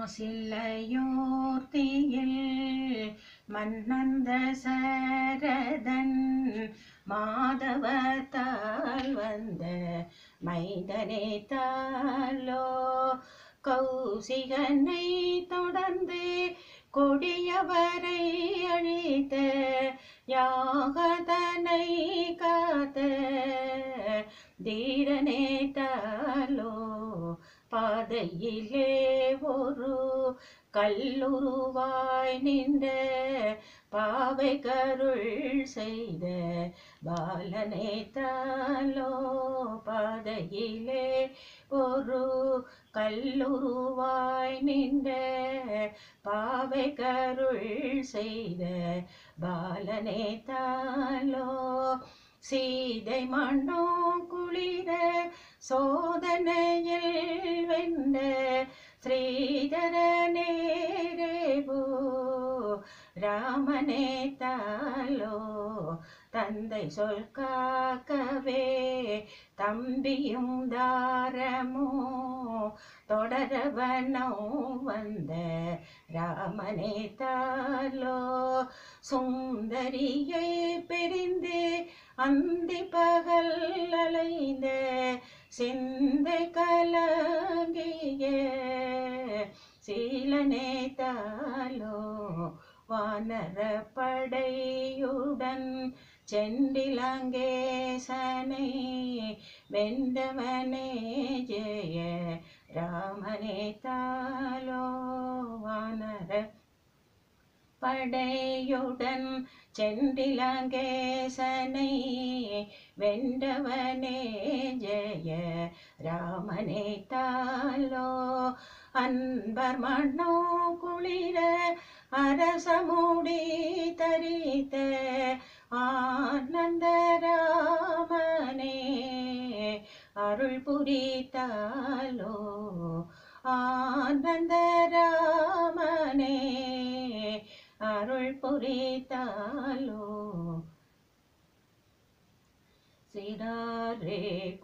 மாசில்லையோர்த்தியில் மன்னந்த சரதன் மாதவத்தால் வந்த மைந்தனே தாலோ கௌசிகனை தொடர்ந்து கொடியவரை அழித்த யாகதனை காத்த தீரனே தாலோ பாதையிலே ஒரு கல்லுருவாய் நின்ற பாவை கருள் செய்த பாலனே தாலோ பாதையிலே ஒரு கல்லுருவாய் நின்ற பாவை கருள் செய்த பாலனே தாலோ சீதை மண்ணோ குளிர சோதனையில் வென்ற ஸ்ரீதர நேரேபோ ராமனே தாலோ தந்தை சொல் காக்கவே தம்பியும் தாரமோ தொடரவனோ வந்த ராமனே தாலோ சுந்தரியை பிரிந்து அந்தி பகல் அலைந்த சிந்தை கலங்கிய சீலனே தாலோ வானர படையுடன் செண்டிலங்கேசனை வென்றவனே ஜெய ராமனே தாலோ வானர படையுடன் செண்டிலங்கேசனை வென்றவனே ஜெய ராமனே தாலோ அன்பர் மண்ணோ குளிர அரசமுடி தரித்த ஆனந்தராமனே அருள் புரித்தாலோ ஆனந்தராமனே அருள் புரித்தாலோ சிறாரே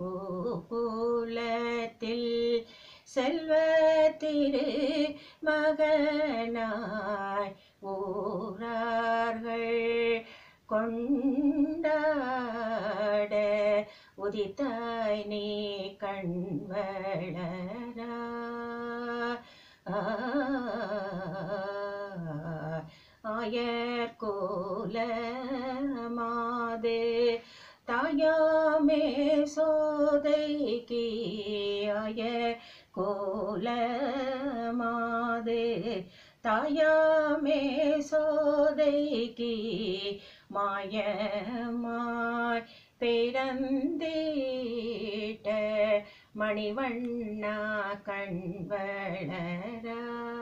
கோகுலத்தில் செல்வ திரு மகனாய் ஊரார்கள் கொண்டாட உதித்தாய் நீ கண் வளரா ஆயர் கோல மாது தாயாமே சோதைக்கு ஆயர் கோல மாது தாயாமே சோதைக்கு மாயமாய் பிறந்தீட்ட மணிவண்ணா கண் வளரா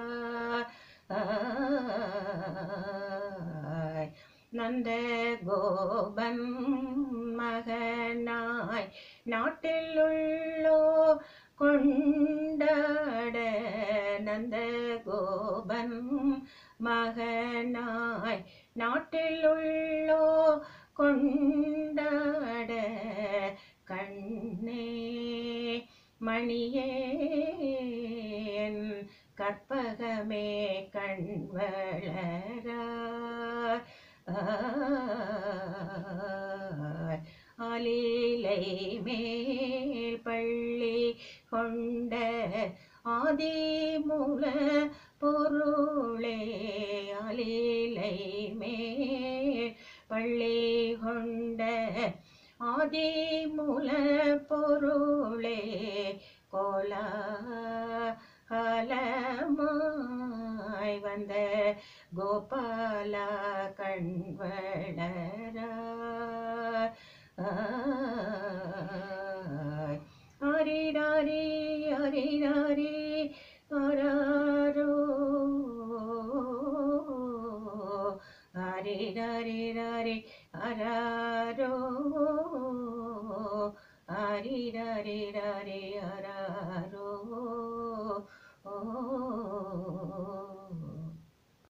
நந்த கோபன் மகனாய் நாட்டில் உள்ளோ கொண்டாட நந்த கோபன் மகனாய் நாட்டில் உள்ளோ கொண்டாட கண்ணே மணியே என் கற்பகமே கண் வளரா ஆலிலை மேல் பள்ளி கொண்ட ஆதிமூல பொருளே ஆலிலை மேல் பள்ளி கொண்ட ஆதிமூல பொருளே கோலா காலமாய் வந்த கோபாலா கண் வளரா ஹரிடாரி ஹரிடாரி ஹராரோ ஹரிடாரி ராரி ஹராரோ ஹரிடாரி ராரி ஹரா